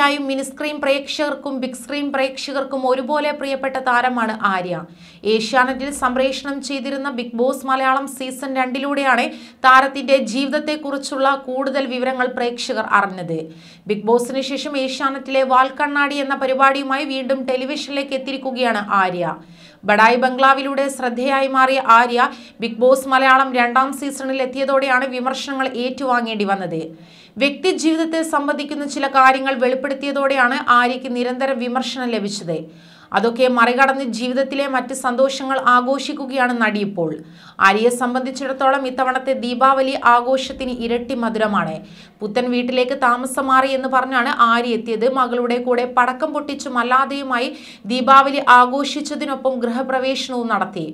തീർച്ചയായും മിനിസ്ക്രീൻ പ്രേക്ഷകർക്കും big screen പ്രേക്ഷകർക്കും ഒരുപോലെ പ്രിയപ്പെട്ട താരമാണ് ആര്യ ഏഷ്യാനെറ്റിൽ സംപ്രേഷണം ചെയ്തിരുന്ന ബിഗ് ബോസ് മലയാളം സീസൺ രണ്ടിലൂടെയാണ് താരത്തിന്റെ ജീവിതത്തെക്കുറിച്ചുള്ള കൂടുതൽ വിവരങ്ങൾ പ്രേക്ഷകർ അറിഞ്ഞത് ബിഗ് ബോസിന് ശേഷം ഏഷ്യാനെറ്റിലെ വാൽക്കണ്ണാടി എന്ന പരിപാടിയുമായി വീണ്ടും ടെലിവിഷനിലേക്ക് എത്തിയിരിക്കുകയാണ് ആര്യ ബഡായി ബംഗ്ലാവിലൂടെ ശ്രദ്ധേയായി മാറിയ ആര്യ ബിഗ് ബോസ് മലയാളം രണ്ടാം സീസണിൽ എത്തിയതോടെയാണ് വിമർശനങ്ങൾ ഏറ്റുവാങ്ങേണ്ടി വന്നത് വ്യക്തി ജീവിതത്തെ സംബന്ധിക്കുന്ന ചില കാര്യങ്ങൾ വെളിപ്പെടുത്തിയതോടെയാണ് ആര്യയ്ക്ക് നിരന്തരം വിമർശനം ലഭിച്ചത് അതൊക്കെ മറികടന്ന് ജീവിതത്തിലെ മറ്റ് സന്തോഷങ്ങൾ ആഘോഷിക്കുകയാണ് നടി ഇപ്പോൾ ആര്യയെ സംബന്ധിച്ചിടത്തോളം ഇത്തവണത്തെ ദീപാവലി ആഘോഷത്തിന് ഇരട്ടി മധുരമാണ് പുത്തൻ വീട്ടിലേക്ക് താമസം മാറി എന്ന് പറഞ്ഞാണ് ആര്യ എത്തിയത് മകളുടെ കൂടെ പടക്കം പൊട്ടിച്ചും അല്ലാതെയുമായി ദീപാവലി ആഘോഷിച്ചതിനൊപ്പം ഗൃഹപ്രവേശനവും നടത്തി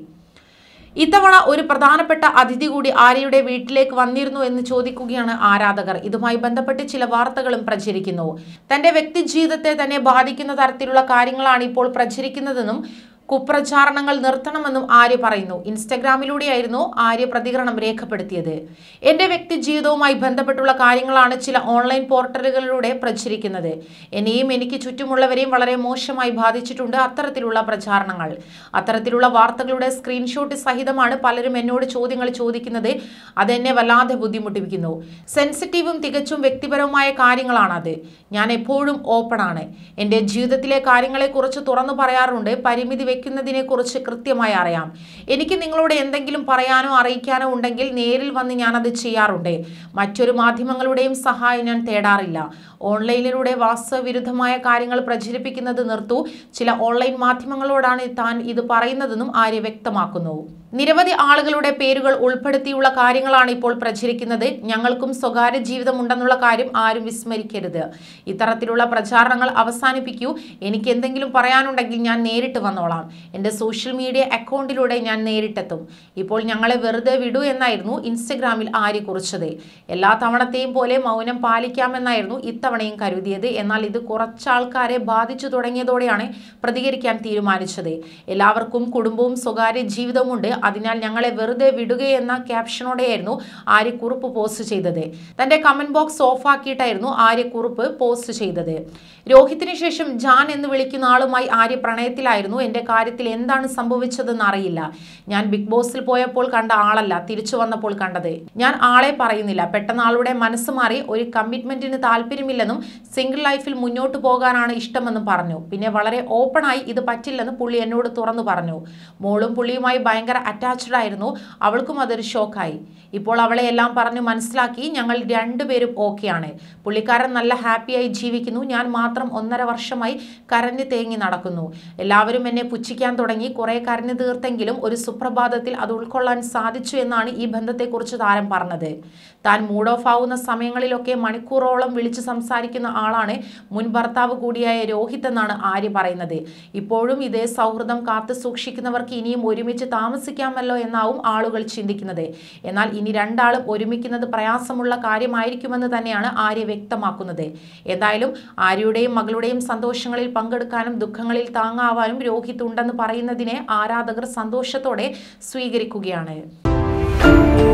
ഇത്തവണ ഒരു പ്രധാനപ്പെട്ട അതിഥി കൂടി ആര്യയുടെ വീട്ടിലേക്ക് വന്നിരുന്നു എന്ന് ചോദിക്കുകയാണ് ആരാധകർ ഇതുമായി ബന്ധപ്പെട്ട് ചില വാർത്തകളും പ്രചരിക്കുന്നു തന്റെ വ്യക്തി ജീവിതത്തെ തന്നെ ബാധിക്കുന്ന തരത്തിലുള്ള കാര്യങ്ങളാണ് ഇപ്പോൾ പ്രചരിക്കുന്നതെന്നും കുപ്രചാരണങ്ങൾ നിർത്തണമെന്നും ആര്യ പറയുന്നു ഇൻസ്റ്റഗ്രാമിലൂടെയായിരുന്നു ആര്യ പ്രതികരണം രേഖപ്പെടുത്തിയത് എന്റെ വ്യക്തി ജീവിതവുമായി ബന്ധപ്പെട്ടുള്ള കാര്യങ്ങളാണ് ചില ഓൺലൈൻ പോർട്ടലുകളിലൂടെ പ്രചരിക്കുന്നത് എന്നെയും എനിക്ക് ചുറ്റുമുള്ളവരെയും വളരെ മോശമായി ബാധിച്ചിട്ടുണ്ട് അത്തരത്തിലുള്ള പ്രചാരണങ്ങൾ അത്തരത്തിലുള്ള വാർത്തകളുടെ സ്ക്രീൻഷോട്ട് സഹിതമാണ് പലരും എന്നോട് ചോദ്യങ്ങൾ ചോദിക്കുന്നത് അതെന്നെ വല്ലാതെ ബുദ്ധിമുട്ടിപ്പിക്കുന്നു സെൻസിറ്റീവും തികച്ചും വ്യക്തിപരവുമായ കാര്യങ്ങളാണത് ഞാൻ എപ്പോഴും ഓപ്പൺ ആണ് എൻ്റെ ജീവിതത്തിലെ കാര്യങ്ങളെക്കുറിച്ച് തുറന്നു പറയാറുണ്ട് പരിമിതി വെക്കുന്നതിനെക്കുറിച്ച് കൃത്യമായി അറിയാം എനിക്ക് നിങ്ങളോട് എന്തെങ്കിലും പറയാനോ അറിയിക്കാനോ ഉണ്ടെങ്കിൽ നേരിൽ വന്ന് ഞാനത് ചെയ്യാറുണ്ട് മറ്റൊരു മാധ്യമങ്ങളുടെയും സഹായം ഞാൻ തേടാറില്ല ഓൺലൈനിലൂടെ വാസ്തവവിരുദ്ധമായ കാര്യങ്ങൾ പ്രചരിപ്പിക്കുന്നത് നിർത്തു ചില ഓൺലൈൻ മാധ്യമങ്ങളോടാണ് താൻ ഇത് പറയുന്നതെന്നും ആര്യ വ്യക്തമാക്കുന്നു നിരവധി ആളുകളുടെ പേരുകൾ ഉൾപ്പെടുത്തിയുള്ള കാര്യങ്ങളാണ് ഇപ്പോൾ പ്രചരിക്കുന്നത് ഞങ്ങൾക്കും സ്വകാര്യ ജീവിതമുണ്ടെന്നുള്ള കാര്യം ആരും വിസ്മരിക്കരുത് ഇത്തരത്തിലുള്ള പ്രചാരണങ്ങൾ അവസാനിപ്പിക്കൂ എനിക്ക് എന്തെങ്കിലും പറയാനുണ്ടെങ്കിൽ ഞാൻ നേരിട്ട് വന്നോളാം എൻ്റെ സോഷ്യൽ മീഡിയ അക്കൗണ്ടിലൂടെ ഞാൻ നേരിട്ടെത്തും ഇപ്പോൾ ഞങ്ങളെ വെറുതെ വിടൂ എന്നായിരുന്നു ഇൻസ്റ്റഗ്രാമിൽ ആര്യ കുറിച്ചത് എല്ലാ തവണത്തെയും പോലെ മൗനം പാലിക്കാമെന്നായിരുന്നു ഇത്തവണയും കരുതിയത് എന്നാൽ ഇത് കുറച്ചാൾക്കാരെ ബാധിച്ചു തുടങ്ങിയതോടെയാണ് പ്രതികരിക്കാൻ തീരുമാനിച്ചത് എല്ലാവർക്കും കുടുംബവും സ്വകാര്യ ജീവിതവുമുണ്ട് അതിനാൽ ഞങ്ങളെ വെറുതെ വിടുകയെന്ന ക്യാപ്ഷനോടെയായിരുന്നു ആര്യ കുറിപ്പ് പോസ്റ്റ് ചെയ്തത് തന്റെ കമന്റ് ബോക്സ് ഓഫാക്കിയിട്ടായിരുന്നു ആര്യ കുറിപ്പ് പോസ്റ്റ് ചെയ്തത് രോഹിത്തിന് ശേഷം ജാൻ എന്ന് വിളിക്കുന്ന ആളുമായി ആര്യ പ്രണയത്തിലായിരുന്നു എൻ്റെ കാര്യത്തിൽ എന്താണ് സംഭവിച്ചതെന്ന് അറിയില്ല ഞാൻ ബിഗ് ബോസിൽ പോയപ്പോൾ കണ്ട ആളല്ല തിരിച്ചു വന്നപ്പോൾ കണ്ടത് ഞാൻ ആളെ പറയുന്നില്ല പെട്ടെന്ന് ആളുടെ മനസ്സ് മാറി ഒരു കമ്മിറ്റ്മെന്റിന് താല്പര്യമില്ലെന്നും സിംഗിൾ ലൈഫിൽ മുന്നോട്ട് പോകാനാണ് ഇഷ്ടമെന്നും പറഞ്ഞു പിന്നെ വളരെ ഓപ്പണായി ഇത് പറ്റില്ലെന്ന് പുള്ളി എന്നോട് തുറന്നു പറഞ്ഞു മോളും പുള്ളിയുമായി ഭയങ്കര അറ്റാച്ച്ഡ് ആയിരുന്നു അവൾക്കും അതൊരു ഷോക്കായി ഇപ്പോൾ അവളെ എല്ലാം പറഞ്ഞു മനസ്സിലാക്കി ഞങ്ങൾ രണ്ടുപേരും ഓക്കെയാണ് പുള്ളിക്കാരൻ നല്ല ഹാപ്പിയായി ജീവിക്കുന്നു ഞാൻ മാത്രം ഒന്നര വർഷമായി കരഞ്ഞു തേങ്ങി നടക്കുന്നു എല്ലാവരും എന്നെ പുച്ഛിക്കാൻ തുടങ്ങി കുറെ കരഞ്ഞു തീർത്തെങ്കിലും ഒരു സുപ്രഭാതത്തിൽ അത് ഉൾക്കൊള്ളാൻ സാധിച്ചു എന്നാണ് ഈ ബന്ധത്തെക്കുറിച്ച് താരം പറഞ്ഞത് താൻ മൂഡ് ഓഫ് ആവുന്ന സമയങ്ങളിലൊക്കെ മണിക്കൂറോളം വിളിച്ച് സംസാരിക്കുന്ന ആളാണ് മുൻ ഭർത്താവ് കൂടിയായ രോഹിത് എന്നാണ് ആര്യ പറയുന്നത് ഇപ്പോഴും ഇതേ സൗഹൃദം കാത്തു സൂക്ഷിക്കുന്നവർക്ക് ഇനിയും ഒരുമിച്ച് താമസിക്കാമല്ലോ എന്നാവും ആളുകൾ ചിന്തിക്കുന്നത് എന്നാൽ ഇനി രണ്ടാളും ഒരുമിക്കുന്നത് പ്രയാസമുള്ള കാര്യമായിരിക്കുമെന്ന് തന്നെയാണ് ആര്യ വ്യക്തമാക്കുന്നത് എന്തായാലും ആര്യയുടെയും മകളുടെയും സന്തോഷങ്ങളിൽ പങ്കെടുക്കാനും ദുഃഖങ്ങളിൽ താങ്ങാവാനും രോഹിത് ഉണ്ടെന്ന് പറയുന്നതിനെ ആരാധകർ സന്തോഷത്തോടെ സ്വീകരിക്കുകയാണ്